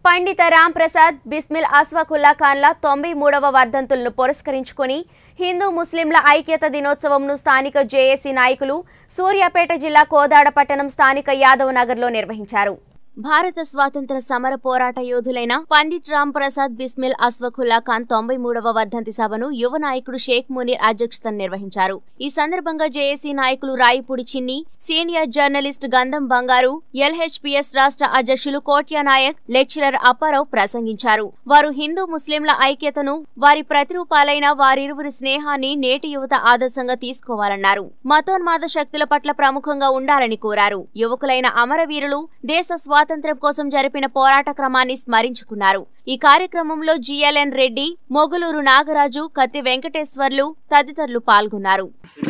పండిత రామ్ ప్రసాద్ బిస్మిల్ అస్వాకుల్లా ఖాన్ల తొంభై మూడవ వర్ధంతులను పురస్కరించుకొని హిందూ ముస్లింల ఐక్యత దినోత్సవంను స్థానిక జేఏసీ నాయకులు సూర్యాపేట జిల్లా కోదాడ పట్టణం స్థానిక యాదవ్ నగర్లో నిర్వహించారు భారత స్వాతంత్ర సమర పోరాట యోధులైన పండిట్ రామ్ ప్రసాద్ బిస్మిల్ అస్వఖుల్లా ఖాన్ తొంభై మూడవ వర్ధంతి సభను యువ నాయకుడు షేక్ మునీర్ అధ్యక్షతన నిర్వహించారు ఈ సందర్భంగా జేఏసీ నాయకులు రాయిపూడి చిన్ని సీనియర్ జర్నలిస్ట్ గంధం బంగారు ఎల్హెచ్పిఎస్ రాష్ట్ర అధ్యక్షులు కోట్యా నాయక్ లెక్చరర్ అప్పారావు ప్రసంగించారు వారు హిందూ ముస్లింల ఐక్యతను వారి ప్రతిరూపాలైన వారిరువురి స్నేహాన్ని నేటి యువత ఆదర్శంగా తీసుకోవాలన్నారు మతోన్మాద శక్తుల పట్ల ప్రముఖంగా ఉండాలని కోరారు యువకులైన అమరవీరులు దేశ స్వాతంత్ర్యం కోసం జరిపిన పోరాట క్రమాన్ని స్మరించుకున్నారు ఈ కార్యక్రమంలో జిఎల్ఎన్ రెడ్డి మొగులూరు నాగరాజు కత్తి వెంకటేశ్వర్లు తదితరులు పాల్గొన్నారు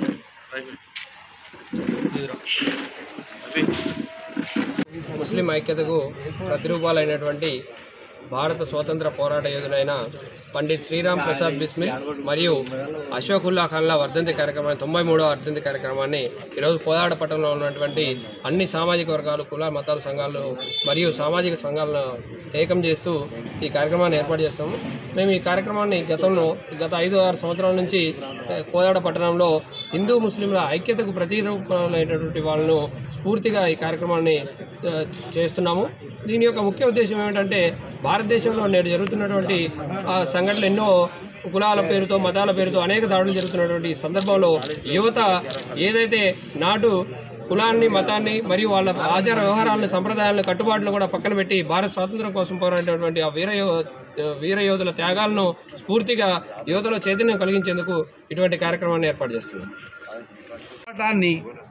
ముస్లిం ఐక్యతకు ప్రతిరూపాలైనటువంటి భారత స్వాతంత్ర పోరాట యోధులైన పండిత్ శ్రీరామ్ ప్రసాద్ బిస్మిల్ మరియు అశోకుల్లా ఖాన్ల వర్ధంతి కార్యక్రమాన్ని తొంభై మూడవ వర్ధంతి కార్యక్రమాన్ని ఈరోజు కోదాడ పట్టణంలో ఉన్నటువంటి అన్ని సామాజిక వర్గాలు కుల మతాల సంఘాలు మరియు సామాజిక సంఘాలను ఏకం చేస్తూ ఈ కార్యక్రమాన్ని ఏర్పాటు చేస్తాము మేము ఈ కార్యక్రమాన్ని గతంలో గత ఐదు ఆరు సంవత్సరాల నుంచి ఏ, కోదాడ పట్టణంలో హిందూ ముస్లింల ఐక్యతకు ప్రతిరూపాలైనటువంటి వాళ్ళను స్ఫూర్తిగా ఈ కార్యక్రమాన్ని చే- చేస్తున్నాము దీని యొక్క ముఖ్య ఉద్దేశం ఏమిటంటే భారతదేశంలో నేడు జరుగుతున్నటువంటి ఆ, సంఘటనలు ఎన్నో కులాల పేరుతో మతాల పేరుతో అనేక దాడులు జరుగుతున్నటువంటి ఈ సందర్భంలో యువత ఏదైతే నాటు కులాన్ని మతాన్ని మరియు వాళ్ళ ఆచార వ్యవహారాలను సంప్రదాయాలను కట్టుబాట్లు కూడా పక్కన పెట్టి భారత స్వాతంత్రం కోసం పోరాడేటువంటి ఆ వీర యో- వీర యోధుల త్యాగాలను స్ఫూర్తిగా యువతలో చైతన్యం కలిగించేందుకు ఇటువంటి కార్యక్రమాన్ని ఏర్పాటు చేస్తున్నాం పోరాటాన్ని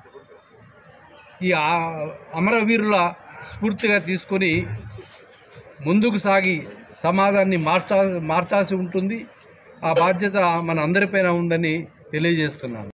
ఈ ఆ- అమరవీరుల స్ఫూర్తిగా తీసుకొని ముందుకు సాగి సమాజాన్ని మార్చా మార్చాల్సి ఉంటుంది ఆ బాధ్యత మన అందరిపైన ఉందని తెలియజేస్తున్నాను